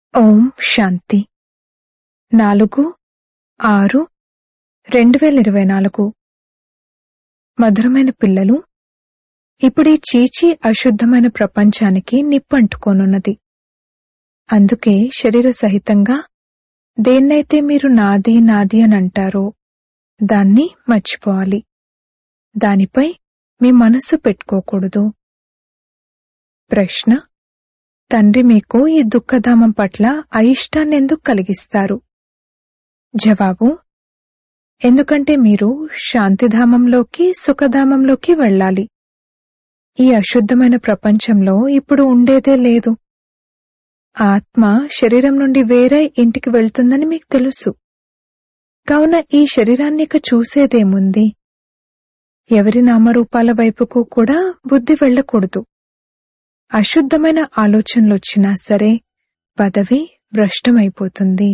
ఓం శాంతి నాలుగు ఆరు రెండు వేల ఇరవై నాలుగు మధురమైన పిల్లలు ఇప్పుడు ఈ చీచి అశుద్ధమైన ప్రపంచానికి నిప్పంటుకోనున్నది అందుకే శరీర సహితంగా దేన్నైతే మీరు నాది నాది అని అంటారో దాన్ని మర్చిపోవాలి దానిపై మీ మనస్సు పెట్టుకోకూడదు ప్రశ్న తండ్రి మీకు ఈ దుఃఖధామం పట్ల అయిష్టాన్ని ఎందుకు కలిగిస్తారు జవాబు ఎందుకంటే మీరు శాంతిధామంలోకి సుఖధామంలోకి వెళ్ళాలి ఈ అశుద్ధమైన ప్రపంచంలో ఇప్పుడు ఉండేదే లేదు ఆత్మ శరీరం నుండి వేరే ఇంటికి వెళ్తుందని మీకు తెలుసు కావున ఈ శరీరాన్ని ఇక చూసేదేముంది ఎవరి నామరూపాల వైపుకు కూడా బుద్ధి వెళ్ళకూడదు అశుద్ధమైన ఆలోచనలొచ్చినా సరే పదవి భ్రష్టమైపోతుంది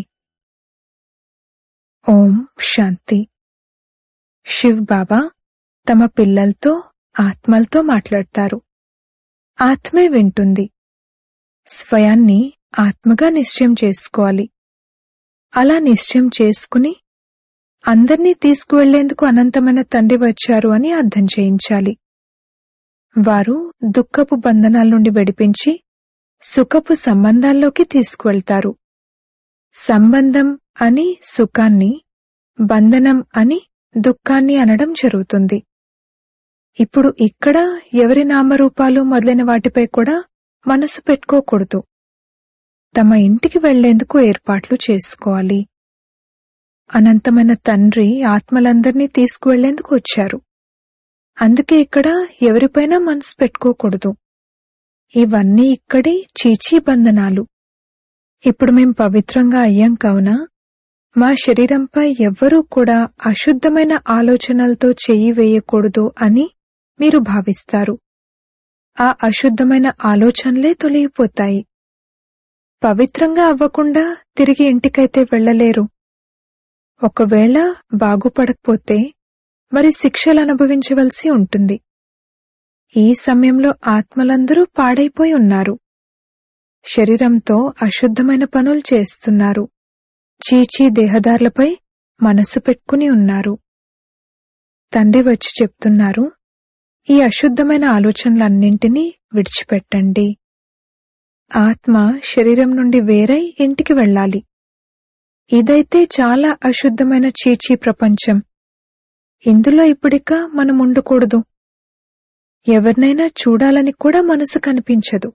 ఓం శాంతి శివ్ బాబా తమ పిల్లలతో ఆత్మలతో మాట్లాడతారు ఆత్మే వింటుంది స్వయాన్ని ఆత్మగా నిశ్చయం చేసుకోవాలి అలా నిశ్చయం చేసుకుని అందర్నీ తీసుకువెళ్లేందుకు అనంతమైన తండ్రి వచ్చారు అని అర్థం చేయించాలి వారు దుఃఖపు బంధనాల నుండి విడిపించి సుఖపు సంబంధాల్లోకి తీసుకువెళ్తారు సంబంధం అని సుఖాన్ని బంధనం అని దుఃఖాన్ని అనడం జరుగుతుంది ఇప్పుడు ఇక్కడ ఎవరి నామరూపాలు మొదలైన వాటిపై కూడా మనసు పెట్టుకోకూడదు తమ ఇంటికి వెళ్లేందుకు ఏర్పాట్లు చేసుకోవాలి అనంతమైన తండ్రి ఆత్మలందరినీ తీసుకువెళ్లేందుకు వచ్చారు అందుకే ఇక్కడ ఎవరిపైన మనసు పెట్టుకోకూడదు ఇవన్నీ ఇక్కడి చీచీ బంధనాలు ఇప్పుడు మేం పవిత్రంగా అయ్యాం కావున మా శరీరంపై ఎవ్వరూ కూడా అశుద్ధమైన ఆలోచనలతో చెయ్యి వేయకూడదు అని మీరు భావిస్తారు ఆ అశుద్ధమైన ఆలోచనలే తొలగిపోతాయి పవిత్రంగా అవ్వకుండా తిరిగి ఇంటికైతే వెళ్లలేరు ఒకవేళ బాగుపడకపోతే మరి శిక్షలు అనుభవించవలసి ఉంటుంది ఈ సమయంలో ఆత్మలందరూ పాడైపోయి ఉన్నారు శరీరంతో అశుద్ధమైన పనులు చేస్తున్నారు చీచీ దేహదారులపై మనసు పెట్టుకుని ఉన్నారు తండ్రి వచ్చి చెప్తున్నారు ఈ అశుద్ధమైన ఆలోచనలన్నింటినీ విడిచిపెట్టండి ఆత్మ శరీరం నుండి వేరై ఇంటికి వెళ్ళాలి ఇదైతే చాలా అశుద్ధమైన చీచీ ప్రపంచం ఇందులో ఇప్పుడిక మనం ఉండకూడదు ఎవరినైనా చూడాలని కూడా మనసు కనిపించదు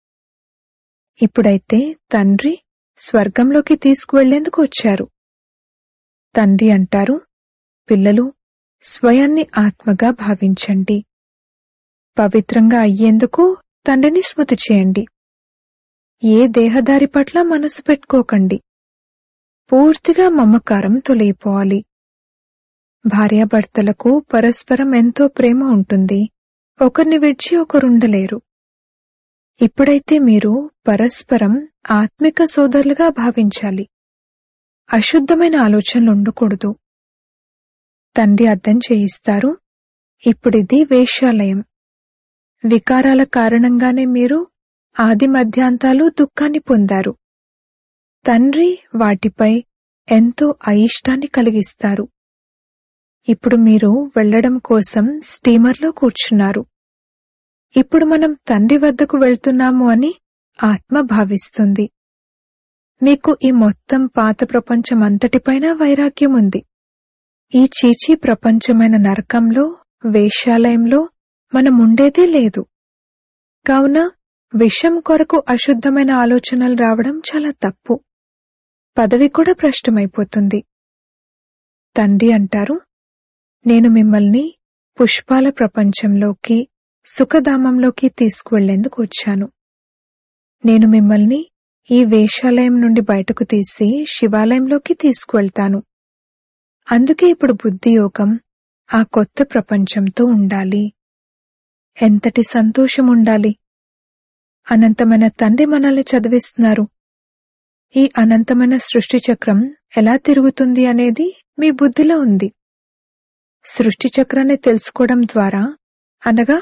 ఇప్పుడైతే తండ్రి స్వర్గంలోకి తీసుకువెళ్లేందుకు వచ్చారు తండ్రి అంటారు పిల్లలు స్వయాన్ని ఆత్మగా భావించండి పవిత్రంగా అయ్యేందుకు తండ్రిని స్మృతి చేయండి ఏ దేహదారి పట్ల మనసు పెట్టుకోకండి పూర్తిగా మమకారం తొలగిపోవాలి భార్యాభర్తలకు పరస్పరం ఎంతో ప్రేమ ఉంటుంది ఒకరిని విడిచి ఒకరుండలేరు ఇప్పుడైతే మీరు పరస్పరం ఆత్మిక సోదరులుగా భావించాలి అశుద్ధమైన ఆలోచనలు ఉండకూడదు తండ్రి అర్థం చేయిస్తారు ఇప్పుడిది వేశ్యాలయం వికారాల కారణంగానే మీరు ఆది మధ్యాంతాలు దుఃఖాన్ని పొందారు తండ్రి వాటిపై ఎంతో అయిష్టాన్ని కలిగిస్తారు ఇప్పుడు మీరు వెళ్లడం కోసం స్టీమర్లో కూర్చున్నారు ఇప్పుడు మనం తండ్రి వద్దకు వెళ్తున్నాము అని ఆత్మ భావిస్తుంది మీకు ఈ మొత్తం పాత ప్రపంచం అంతటిపైన వైరాగ్యం ఉంది ఈ చీచీ ప్రపంచమైన నరకంలో వేశ్యాలయంలో మనం ఉండేదే లేదు కావున విషం కొరకు అశుద్ధమైన ఆలోచనలు రావడం చాలా తప్పు పదవి కూడా భ్రష్టమైపోతుంది తండ్రి అంటారు నేను మిమ్మల్ని పుష్పాల ప్రపంచంలోకి సుఖధామంలోకి తీసుకువెళ్లేందుకు వచ్చాను నేను మిమ్మల్ని ఈ వేషాలయం నుండి బయటకు తీసి శివాలయంలోకి తీసుకువెళ్తాను అందుకే ఇప్పుడు బుద్ధియోగం ఆ కొత్త ప్రపంచంతో ఉండాలి ఎంతటి సంతోషం ఉండాలి అనంతమైన తండ్రి మనల్ని చదివిస్తున్నారు ఈ అనంతమైన సృష్టి చక్రం ఎలా తిరుగుతుంది అనేది మీ బుద్ధిలో ఉంది సృష్టి చక్రాన్ని తెలుసుకోవడం ద్వారా అనగా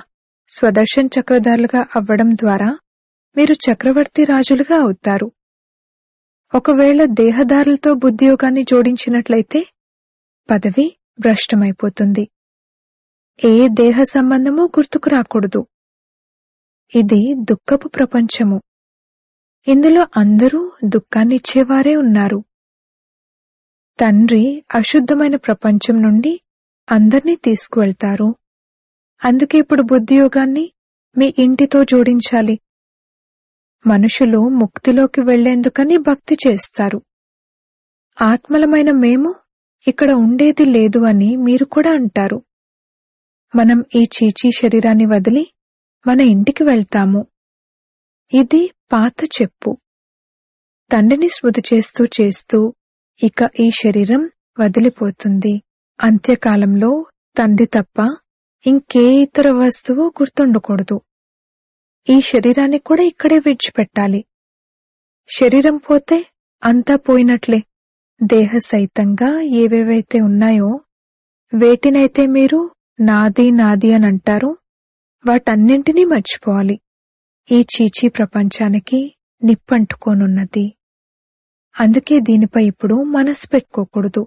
స్వదర్శన్ చక్రధారులుగా అవ్వడం ద్వారా మీరు చక్రవర్తి రాజులుగా అవుతారు ఒకవేళ దేహదారులతో బుద్ధియోగాన్ని జోడించినట్లయితే పదవి భ్రష్టమైపోతుంది ఏ దేహ సంబంధమూ గుర్తుకు రాకూడదు ఇది దుఃఖపు ప్రపంచము ఇందులో అందరూ దుఃఖాన్నిచ్చేవారే ఉన్నారు తండ్రి అశుద్ధమైన ప్రపంచం నుండి అందర్నీ తీసుకువెళ్తారు అందుకే ఇప్పుడు బుద్ధియోగాన్ని మీ ఇంటితో జోడించాలి మనుషులు ముక్తిలోకి వెళ్లేందుకని భక్తి చేస్తారు ఆత్మలమైన మేము ఇక్కడ ఉండేది లేదు అని మీరు కూడా అంటారు మనం ఈ చీచీ శరీరాన్ని వదిలి మన ఇంటికి వెళ్తాము ఇది పాత చెప్పు తండ్రిని స్మృతి చేస్తూ చేస్తూ ఇక ఈ శరీరం వదిలిపోతుంది అంత్యకాలంలో తండ్రి తప్ప ఇంకే ఇతర వస్తువు గుర్తుండకూడదు ఈ శరీరాన్ని కూడా ఇక్కడే విడిచిపెట్టాలి శరీరం పోతే అంతా పోయినట్లే దేహ సహితంగా ఏవేవైతే ఉన్నాయో వేటినైతే మీరు నాది నాది అని అంటారో వాటన్నింటినీ మర్చిపోవాలి ఈ చీచీ ప్రపంచానికి నిప్పంటుకోనున్నది అందుకే దీనిపై ఇప్పుడు మనసు పెట్టుకోకూడదు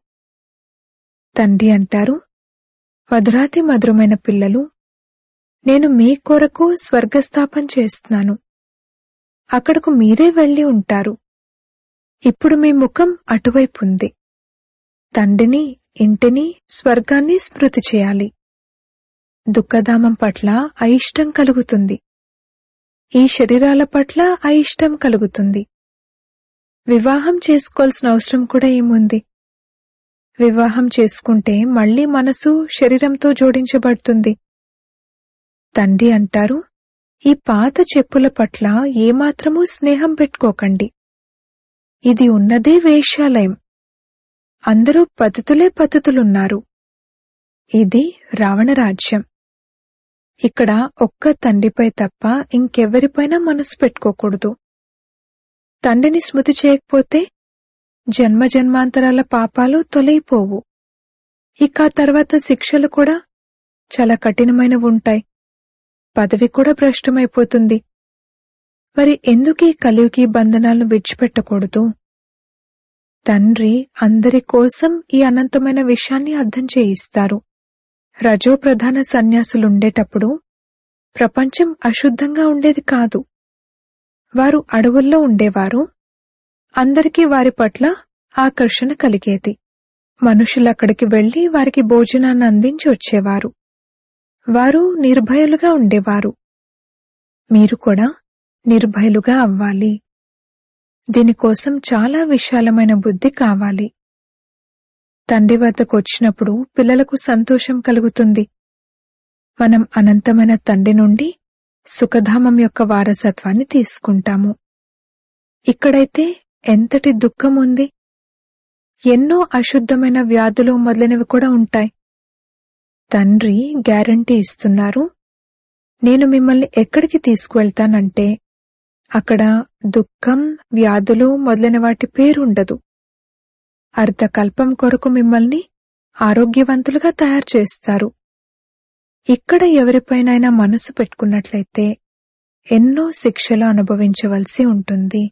తండ్రి అంటారు మధురాతి మధురమైన పిల్లలు నేను మీ కొరకు స్వర్గస్థాపన చేస్తున్నాను అక్కడకు మీరే వెళ్లి ఉంటారు ఇప్పుడు మీ ముఖం అటువైపు ఉంది తండ్రిని ఇంటిని స్వర్గాన్ని స్మృతి చేయాలి దుఃఖధామం పట్ల అయిష్టం కలుగుతుంది ఈ శరీరాల పట్ల అయిష్టం కలుగుతుంది వివాహం చేసుకోవాల్సిన అవసరం కూడా ఏముంది వివాహం చేసుకుంటే మళ్లీ మనసు శరీరంతో జోడించబడుతుంది తండ్రి అంటారు ఈ పాత చెప్పుల పట్ల ఏమాత్రమూ స్నేహం పెట్టుకోకండి ఇది ఉన్నదే వేశ్యాలయం అందరూ పద్ధతులే పద్ధతులున్నారు ఇది రావణరాజ్యం ఇక్కడ ఒక్క తండ్రిపై తప్ప ఇంకెవ్వరిపైనా మనసు పెట్టుకోకూడదు తండ్రిని స్మృతి చేయకపోతే జన్మ జన్మాంతరాల పాపాలు తొలగిపోవు ఇక ఆ తర్వాత శిక్షలు కూడా చాలా కఠినమైనవి ఉంటాయి పదవి కూడా భ్రష్టమైపోతుంది మరి ఎందుకు ఈ కలియుగి బంధనాలను విడిచిపెట్టకూడదు తండ్రి అందరి కోసం ఈ అనంతమైన విషయాన్ని అర్థం చేయిస్తారు రజో ప్రధాన సన్యాసులుండేటప్పుడు ప్రపంచం అశుద్ధంగా ఉండేది కాదు వారు అడవుల్లో ఉండేవారు అందరికీ వారి పట్ల ఆకర్షణ కలిగేది మనుషులక్కడికి వెళ్లి వారికి భోజనాన్ని అందించి వచ్చేవారు వారు నిర్భయులుగా ఉండేవారు మీరు కూడా నిర్భయులుగా అవ్వాలి దీనికోసం చాలా విశాలమైన బుద్ధి కావాలి తండ్రి వద్దకు వచ్చినప్పుడు పిల్లలకు సంతోషం కలుగుతుంది మనం అనంతమైన తండ్రి నుండి సుఖధామం యొక్క వారసత్వాన్ని తీసుకుంటాము ఇక్కడైతే ఎంతటి దుఃఖం ఉంది ఎన్నో అశుద్ధమైన వ్యాధులు మొదలైనవి కూడా ఉంటాయి తండ్రి గ్యారంటీ ఇస్తున్నారు నేను మిమ్మల్ని ఎక్కడికి తీసుకువెళ్తానంటే అక్కడ దుఃఖం వ్యాధులు మొదలైన వాటి పేరుండదు అర్ధకల్పం కొరకు మిమ్మల్ని ఆరోగ్యవంతులుగా తయారు చేస్తారు ఇక్కడ ఎవరిపైనైనా మనసు పెట్టుకున్నట్లయితే ఎన్నో శిక్షలు అనుభవించవలసి ఉంటుంది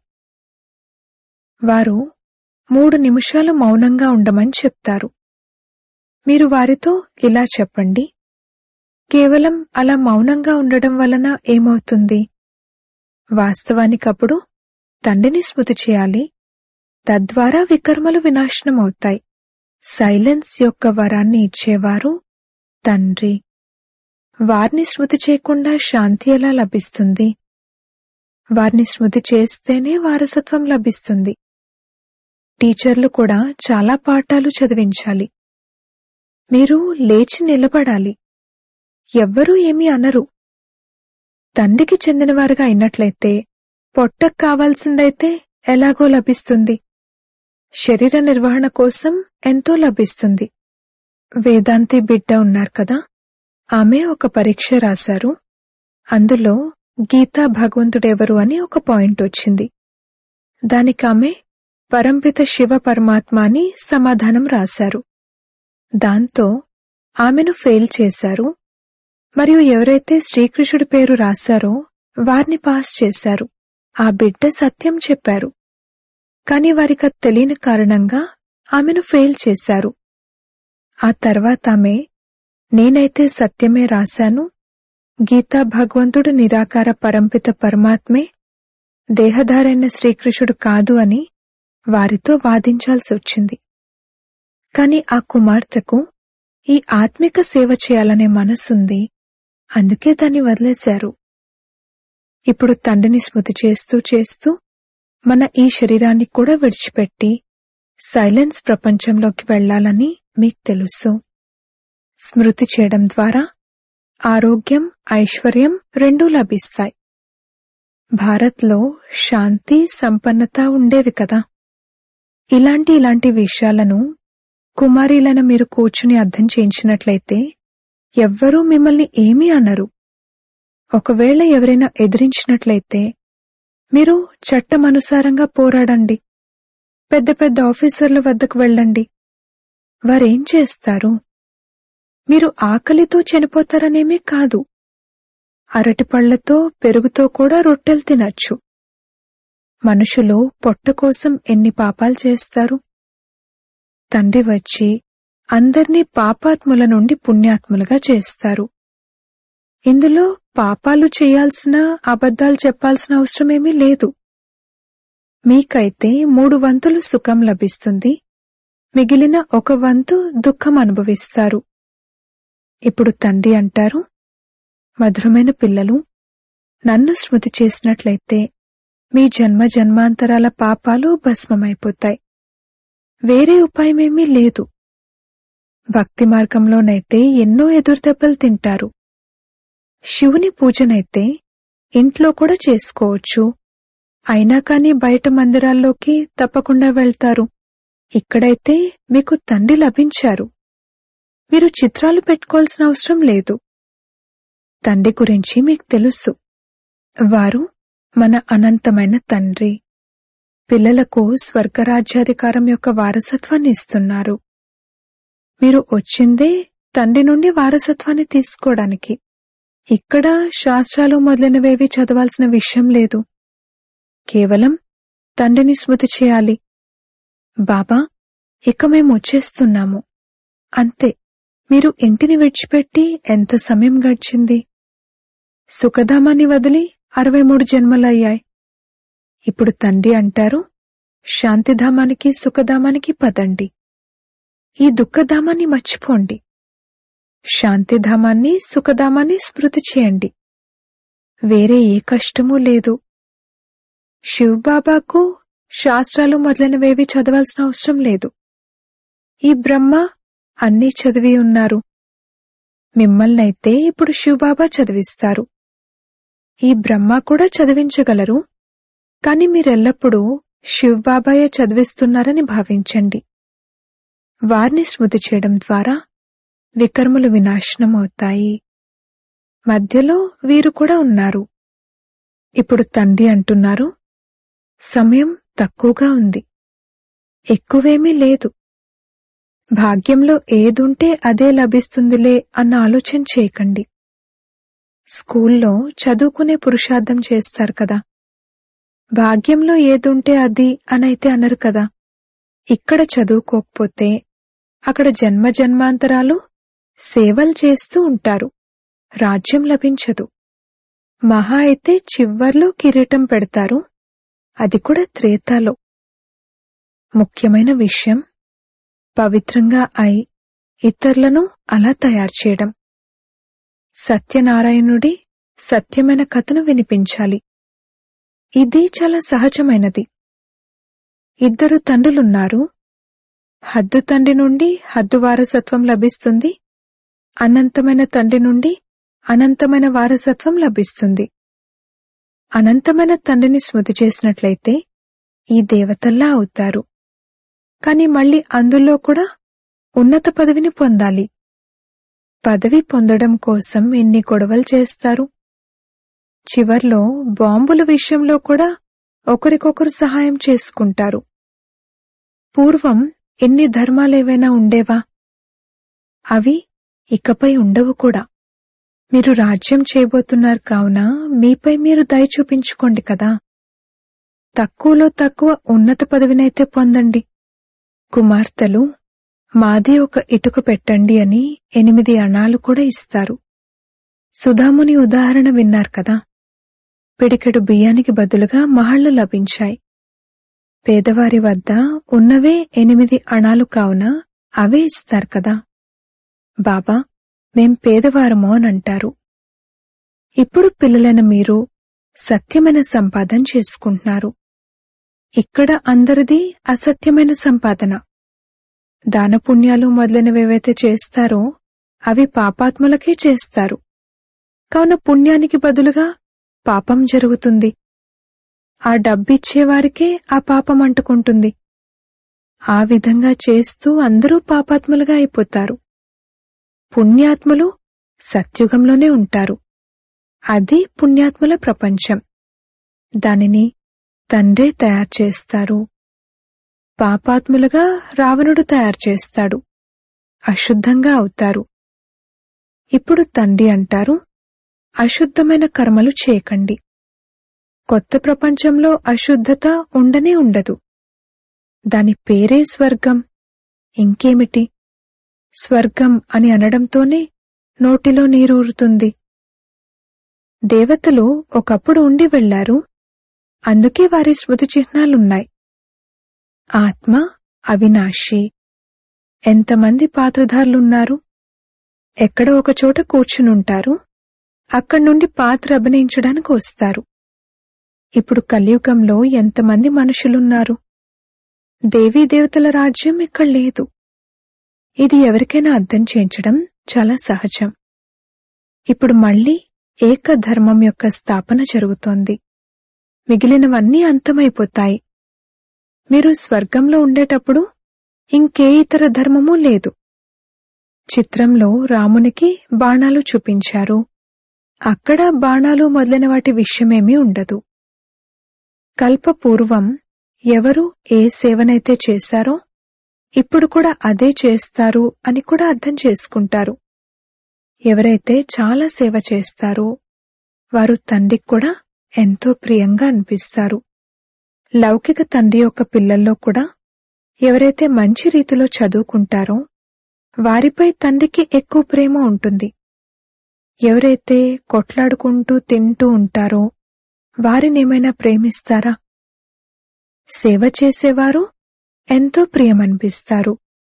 వారు మూడు నిమిషాలు మౌనంగా ఉండమని చెప్తారు మీరు వారితో ఇలా చెప్పండి కేవలం అలా మౌనంగా ఉండడం వలన ఏమవుతుంది వాస్తవానికప్పుడు తండ్రిని స్మృతి చేయాలి తద్వారా వికర్మలు వినాశనమవుతాయి సైలెన్స్ యొక్క వరాన్ని ఇచ్చేవారు తండ్రి వారిని స్మృతి చేయకుండా శాంతి ఎలా లభిస్తుంది వారిని స్మృతి చేస్తేనే వారసత్వం లభిస్తుంది టీచర్లు కూడా చాలా పాఠాలు చదివించాలి మీరు లేచి నిలబడాలి ఎవ్వరూ ఏమీ అనరు తండ్రికి చెందినవారుగా అయినట్లయితే పొట్టకు కావాల్సిందైతే ఎలాగో లభిస్తుంది శరీర నిర్వహణ కోసం ఎంతో లభిస్తుంది వేదాంతి బిడ్డ ఉన్నారు కదా ఆమె ఒక పరీక్ష రాశారు అందులో గీతా భగవంతుడెవరు అని ఒక పాయింట్ వచ్చింది దానికి ఆమె పరంపిత శివ పరమాత్మ అని సమాధానం రాశారు దాంతో ఆమెను ఫెయిల్ చేశారు మరియు ఎవరైతే శ్రీకృష్ణుడి పేరు రాశారో వారిని పాస్ చేశారు ఆ బిడ్డ సత్యం చెప్పారు కాని వారికి అది తెలియని కారణంగా ఆమెను ఫెయిల్ చేశారు ఆ తర్వాత ఆమె నేనైతే సత్యమే రాశాను గీతా భగవంతుడు నిరాకార పరంపిత పరమాత్మే దేహధారైన శ్రీకృష్ణుడు కాదు అని వారితో వాదించాల్సి వచ్చింది కాని ఆ కుమార్తెకు ఈ ఆత్మిక సేవ చేయాలనే మనసుంది అందుకే దాన్ని వదిలేశారు ఇప్పుడు తండ్రిని స్మృతి చేస్తూ చేస్తూ మన ఈ శరీరాన్ని కూడా విడిచిపెట్టి సైలెన్స్ ప్రపంచంలోకి వెళ్లాలని మీకు తెలుసు స్మృతి చేయడం ద్వారా ఆరోగ్యం ఐశ్వర్యం రెండూ లభిస్తాయి భారత్లో శాంతి సంపన్నత ఉండేవి కదా ఇలాంటి ఇలాంటి విషయాలను కుమారీలను మీరు కూర్చుని అర్థం చేయించినట్లయితే ఎవ్వరూ మిమ్మల్ని ఏమీ అనరు ఒకవేళ ఎవరైనా ఎదిరించినట్లయితే మీరు చట్టమనుసారంగా పోరాడండి పెద్ద పెద్ద ఆఫీసర్ల వద్దకు వెళ్ళండి వారేం చేస్తారు మీరు ఆకలితో చనిపోతారనేమీ కాదు అరటిపళ్లతో పెరుగుతో కూడా రొట్టెలు తినచ్చు మనుషులు పొట్ట కోసం ఎన్ని పాపాలు చేస్తారు తండ్రి వచ్చి అందర్నీ పాపాత్ముల నుండి పుణ్యాత్ములుగా చేస్తారు ఇందులో పాపాలు చేయాల్సిన అబద్ధాలు చెప్పాల్సిన అవసరమేమీ లేదు మీకైతే మూడు వంతులు సుఖం లభిస్తుంది మిగిలిన ఒక వంతు దుఃఖం అనుభవిస్తారు ఇప్పుడు తండ్రి అంటారు మధురమైన పిల్లలు నన్ను స్మృతి చేసినట్లయితే మీ జన్మ జన్మాంతరాల పాపాలు భస్మమైపోతాయి వేరే ఉపాయమేమీ లేదు భక్తి మార్గంలోనైతే ఎన్నో ఎదురుదెబ్బలు తింటారు శివుని పూజనైతే ఇంట్లో కూడా చేసుకోవచ్చు అయినా కాని బయట మందిరాల్లోకి తప్పకుండా వెళ్తారు ఇక్కడైతే మీకు తండ్రి లభించారు మీరు చిత్రాలు పెట్టుకోవాల్సిన అవసరం లేదు తండ్రి గురించి మీకు తెలుసు వారు మన అనంతమైన తండ్రి పిల్లలకు స్వర్గరాజ్యాధికారం యొక్క వారసత్వాన్ని ఇస్తున్నారు మీరు వచ్చిందే తండ్రి నుండి వారసత్వాన్ని తీసుకోవడానికి ఇక్కడ శాస్త్రాలు మొదలైనవేవి చదవాల్సిన విషయం లేదు కేవలం తండ్రిని స్మృతి చేయాలి బాబా ఇక మేము వచ్చేస్తున్నాము అంతే మీరు ఇంటిని విడిచిపెట్టి ఎంత సమయం గడిచింది సుఖధామాన్ని వదిలి అరవై మూడు జన్మలయ్యాయి ఇప్పుడు తండ్రి అంటారు శాంతిధామానికి సుఖధామానికి పదండి ఈ దుఃఖధామాన్ని మర్చిపోండి శాంతిధామాన్ని సుఖధామాన్ని స్మృతి చేయండి వేరే ఏ కష్టమూ లేదు శివబాబాకు శాస్త్రాలు మొదలైనవేవి చదవాల్సిన అవసరం లేదు ఈ బ్రహ్మ అన్నీ చదివి ఉన్నారు మిమ్మల్నైతే ఇప్పుడు శివబాబా చదివిస్తారు ఈ బ్రహ్మ కూడా చదివించగలరు కాని మీరెల్లప్పుడూ శివబాబాయే చదివిస్తున్నారని భావించండి వారిని స్మృతి చేయడం ద్వారా వికర్ములు వినాశనం అవుతాయి మధ్యలో వీరు కూడా ఉన్నారు ఇప్పుడు తండ్రి అంటున్నారు సమయం తక్కువగా ఉంది ఎక్కువేమీ లేదు భాగ్యంలో ఏదుంటే అదే లభిస్తుందిలే అన్న ఆలోచన చేయకండి స్కూల్లో చదువుకునే పురుషార్థం చేస్తారు కదా భాగ్యంలో ఏదుంటే అది అనైతే అనరు కదా ఇక్కడ చదువుకోకపోతే అక్కడ జన్మ జన్మాంతరాలు సేవలు చేస్తూ ఉంటారు రాజ్యం లభించదు మహా అయితే చివర్లో కిరీటం పెడతారు అది కూడా త్రేతాలో ముఖ్యమైన విషయం పవిత్రంగా అయి ఇతరులను అలా తయారు చేయడం సత్యనారాయణుడి సత్యమైన కథను వినిపించాలి ఇది చాలా సహజమైనది ఇద్దరు తండ్రులున్నారు హద్దు తండ్రి నుండి హద్దు వారసత్వం లభిస్తుంది అనంతమైన తండ్రి నుండి అనంతమైన వారసత్వం లభిస్తుంది అనంతమైన తండ్రిని స్మృతి చేసినట్లయితే ఈ దేవతల్లా అవుతారు కాని మళ్ళీ అందులో కూడా ఉన్నత పదవిని పొందాలి పదవి పొందడం కోసం ఎన్ని గొడవలు చేస్తారు చివర్లో బాంబుల విషయంలో కూడా ఒకరికొకరు సహాయం చేసుకుంటారు పూర్వం ఎన్ని ధర్మాలేవైనా ఉండేవా అవి ఇకపై ఉండవు కూడా మీరు రాజ్యం చేయబోతున్నారు కావున మీపై మీరు దయ చూపించుకోండి కదా తక్కువలో తక్కువ ఉన్నత పదవినైతే పొందండి కుమార్తెలు మాది ఒక ఇటుక పెట్టండి అని ఎనిమిది అణాలు కూడా ఇస్తారు సుధాముని ఉదాహరణ విన్నారు కదా పిడికెడు బియ్యానికి బదులుగా మహళ్లు లభించాయి పేదవారి వద్ద ఉన్నవే ఎనిమిది అణాలు కావున అవే ఇస్తారు కదా బాబా మేం పేదవారము అని అంటారు ఇప్పుడు పిల్లలైన మీరు సత్యమైన సంపాదన చేసుకుంటున్నారు ఇక్కడ అందరిది అసత్యమైన సంపాదన దానపుణ్యాలు మొదలైనవేవైతే చేస్తారో అవి పాపాత్మలకే చేస్తారు కావున పుణ్యానికి బదులుగా పాపం జరుగుతుంది ఆ డబ్బిచ్చేవారికే ఆ పాపం అంటుకుంటుంది ఆ విధంగా చేస్తూ అందరూ పాపాత్ములుగా అయిపోతారు పుణ్యాత్ములు సత్యుగంలోనే ఉంటారు అది పుణ్యాత్ముల ప్రపంచం దానిని తండ్రే తయారు చేస్తారు పాపాత్ములుగా రావణుడు తయారు చేస్తాడు అశుద్ధంగా అవుతారు ఇప్పుడు తండ్రి అంటారు అశుద్ధమైన కర్మలు చేయకండి కొత్త ప్రపంచంలో అశుద్ధత ఉండనే ఉండదు దాని పేరే స్వర్గం ఇంకేమిటి స్వర్గం అని అనడంతోనే నోటిలో నీరూరుతుంది దేవతలు ఒకప్పుడు ఉండి వెళ్లారు అందుకే వారి స్మృతి చిహ్నాలున్నాయి ఆత్మ అవినాశి ఎంతమంది పాత్రధారులున్నారు ఎక్కడో ఒకచోట కూర్చునుంటారు అక్కడి నుండి పాత్ర అభినయించడానికి వస్తారు ఇప్పుడు కలియుగంలో ఎంతమంది మనుషులున్నారు దేవీ దేవతల రాజ్యం ఇక్కడ లేదు ఇది ఎవరికైనా అర్థం చేయించడం చాలా సహజం ఇప్పుడు మళ్ళీ ఏకధర్మం యొక్క స్థాపన జరుగుతోంది మిగిలినవన్నీ అంతమైపోతాయి మీరు స్వర్గంలో ఉండేటప్పుడు ఇంకే ఇతర ధర్మమూ లేదు చిత్రంలో రామునికి బాణాలు చూపించారు అక్కడ బాణాలు మొదలైన వాటి విషయమేమీ ఉండదు కల్పపూర్వం ఎవరు ఏ సేవనైతే చేశారో ఇప్పుడు కూడా అదే చేస్తారు అని కూడా అర్థం చేసుకుంటారు ఎవరైతే చాలా సేవ చేస్తారో వారు తండ్రికి కూడా ఎంతో ప్రియంగా అనిపిస్తారు లౌకిక తండ్రి యొక్క పిల్లల్లో కూడా ఎవరైతే మంచి రీతిలో చదువుకుంటారో వారిపై తండ్రికి ఎక్కువ ప్రేమ ఉంటుంది ఎవరైతే కొట్లాడుకుంటూ తింటూ ఉంటారో వారినేమైనా ప్రేమిస్తారా సేవ చేసేవారు ఎంతో ప్రియమనిపిస్తారు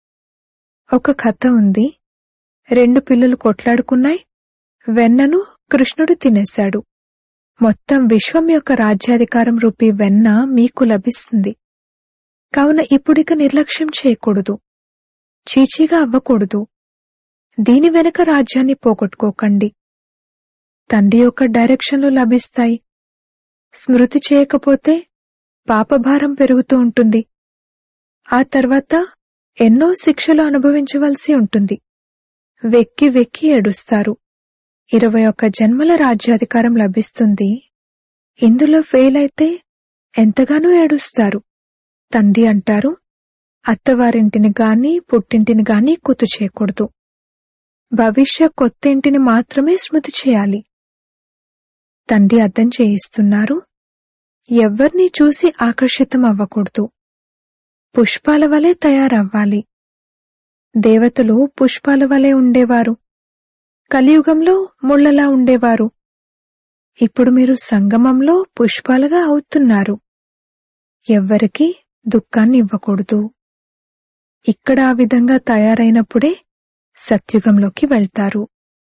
ఒక కథ ఉంది రెండు పిల్లలు కొట్లాడుకున్నాయి వెన్నను కృష్ణుడు తినేశాడు మొత్తం విశ్వం యొక్క రాజ్యాధికారం రూపీ వెన్న మీకు లభిస్తుంది కావున ఇప్పుడిక నిర్లక్ష్యం చేయకూడదు చీచీగా అవ్వకూడదు దీని వెనుక రాజ్యాన్ని పోగొట్టుకోకండి తండ్రి యొక్క డైరెక్షన్లు లభిస్తాయి స్మృతి చేయకపోతే పాపభారం పెరుగుతూ ఉంటుంది ఆ తర్వాత ఎన్నో శిక్షలు అనుభవించవలసి ఉంటుంది వెక్కి వెక్కి ఏడుస్తారు ఇరవై ఒక్క జన్మల రాజ్యాధికారం లభిస్తుంది ఇందులో ఫెయిల్ అయితే ఎంతగానో ఏడుస్తారు తండ్రి అంటారు అత్తవారింటిని గాని పుట్టింటిని గాని కుతు చేయకూడదు భవిష్య కొత్త ఇంటిని మాత్రమే స్మృతి చేయాలి తండ్రి అర్థం చేయిస్తున్నారు ఎవ్వర్నీ చూసి ఆకర్షితం అవ్వకూడదు పుష్పాల వలె తయారవ్వాలి దేవతలు పుష్పాల వలె ఉండేవారు కలియుగంలో ముళ్లలా ఉండేవారు ఇప్పుడు మీరు సంగమంలో పుష్పాలుగా అవుతున్నారు ఎవ్వరికీ దుఃఖాన్ని ఇవ్వకూడదు ఇక్కడ ఆ విధంగా తయారైనప్పుడే సత్యుగంలోకి వెళ్తారు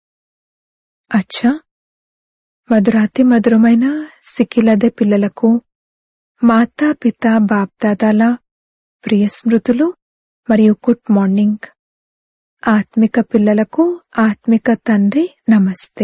అచ్చా మధురాతి మధురమైన సిక్కిలదే పిల్లలకు మాతా పిత బాప్దాదాల ప్రియ స్మృతులు మరియు గుడ్ మార్నింగ్ ఆత్మిక పిల్లలకు ఆత్మిక తండ్రి నమస్తే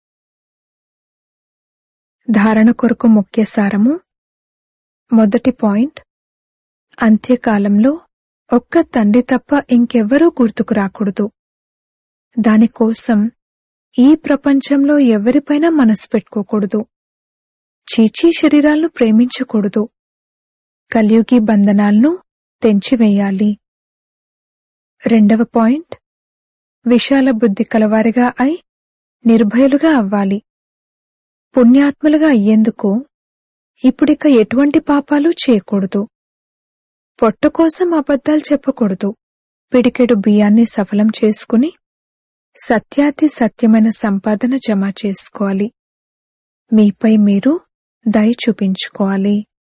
ధారణ కొరకు ముఖ్య సారము మొదటి పాయింట్ అంత్యకాలంలో ఒక్క తండ్రి తప్ప ఇంకెవ్వరూ గుర్తుకు రాకూడదు దానికోసం ఈ ప్రపంచంలో ఎవరిపైనా మనసు పెట్టుకోకూడదు చీచీ శరీరాలను ప్రేమించకూడదు కలియుగి బంధనాలను తెంచివేయాలి రెండవ పాయింట్ విశాల బుద్ధి కలవారిగా అయి నిర్భయులుగా అవ్వాలి పుణ్యాత్ములుగా అయ్యేందుకు ఇప్పుడిక ఎటువంటి పాపాలు చేయకూడదు పొట్ట కోసం అబద్ధాలు చెప్పకూడదు పిడికెడు బియ్యాన్ని సఫలం చేసుకుని సత్యాతి సత్యమైన సంపాదన జమ చేసుకోవాలి మీపై మీరు దయ చూపించుకోవాలి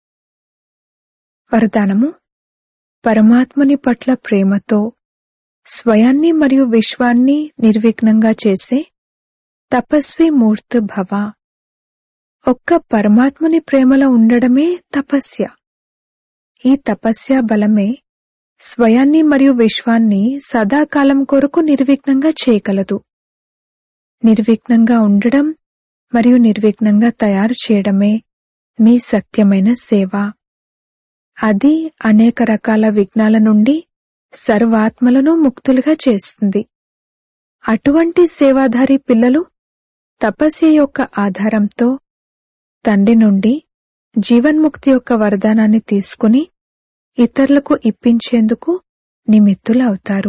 వరదానము పరమాత్మని పట్ల ప్రేమతో స్వయాన్ని మరియు విశ్వాన్ని నిర్విఘ్నంగా చేసే తపస్వి మూర్తి భవ ఒక్క పరమాత్మని ప్రేమలో ఉండడమే తపస్య ఈ తపస్య బలమే స్వయాన్ని మరియు విశ్వాన్ని సదాకాలం కొరకు నిర్విఘ్నంగా చేయగలదు నిర్విఘ్నంగా ఉండడం మరియు నిర్విఘ్నంగా తయారు చేయడమే మీ సత్యమైన సేవ అది అనేక రకాల విఘ్నాల నుండి సర్వాత్మలను ముక్తులుగా చేస్తుంది అటువంటి సేవాధారి పిల్లలు తపస్య యొక్క ఆధారంతో తండ్రి నుండి జీవన్ముక్తి యొక్క వరదానాన్ని తీసుకుని ఇతరులకు ఇప్పించేందుకు నిమిత్తులవుతారు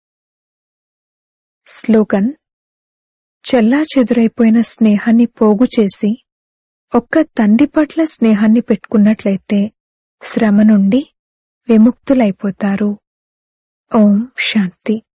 స్లోగన్ చెల్లా చెదురైపోయిన స్నేహాన్ని పోగు చేసి ఒక్క తండ్రి పట్ల స్నేహాన్ని పెట్టుకున్నట్లయితే శ్రమ నుండి విముక్తులైపోతారు ఓం శాంతి